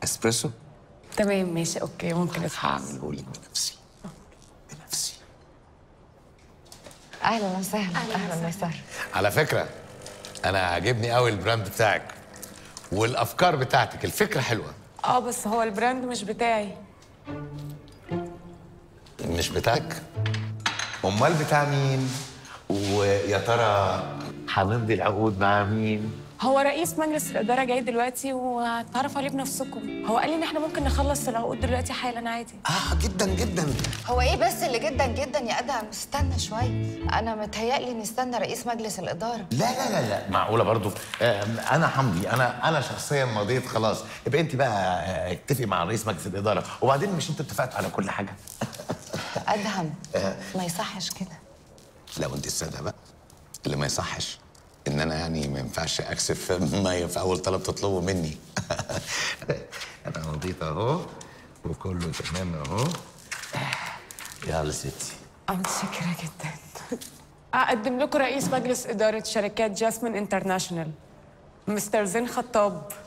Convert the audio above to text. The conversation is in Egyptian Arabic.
اسبريسو تمام ماشي اوكي ممكن اسمع هعمله لك بنفسي بنفسي اهلا وسهلا اهلا وسهلا على فكرة أنا عاجبني قوي البراند بتاعك والأفكار بتاعتك الفكرة حلوة اه بس هو البراند مش بتاعي مش بتاعك أمال بتاع مين ويا ترى هنمضي العقود مع مين هو رئيس مجلس الاداره جاي دلوقتي وهتعرفوا عليه بنفسكم هو قال لي ان احنا ممكن نخلص العقود دلوقتي حالا عادي اه جدا جدا هو ايه بس اللي جدا جدا يا ادهم استنى شويه انا متهيألي نستنى رئيس مجلس الاداره لا لا لا لا معقولة برضو آم، أنا همضي أنا أنا شخصيا مضيت خلاص يبقى أنت بقى آه، اتفقي مع رئيس مجلس الإدارة وبعدين مش أنتوا اتفقتوا على كل حاجة ادهم ما يصحش كده لو انت السادة بقى اللي ما يصحش ان انا يعني ما ينفعش اكسف ميه في اول طلب تطلبه مني أنا مضيت أهو وكله تمام أهو يلا ستي اه متشكره جدا اقدم لكم رئيس مجلس اداره شركات جاسمين انترناشونال مستر زين خطاب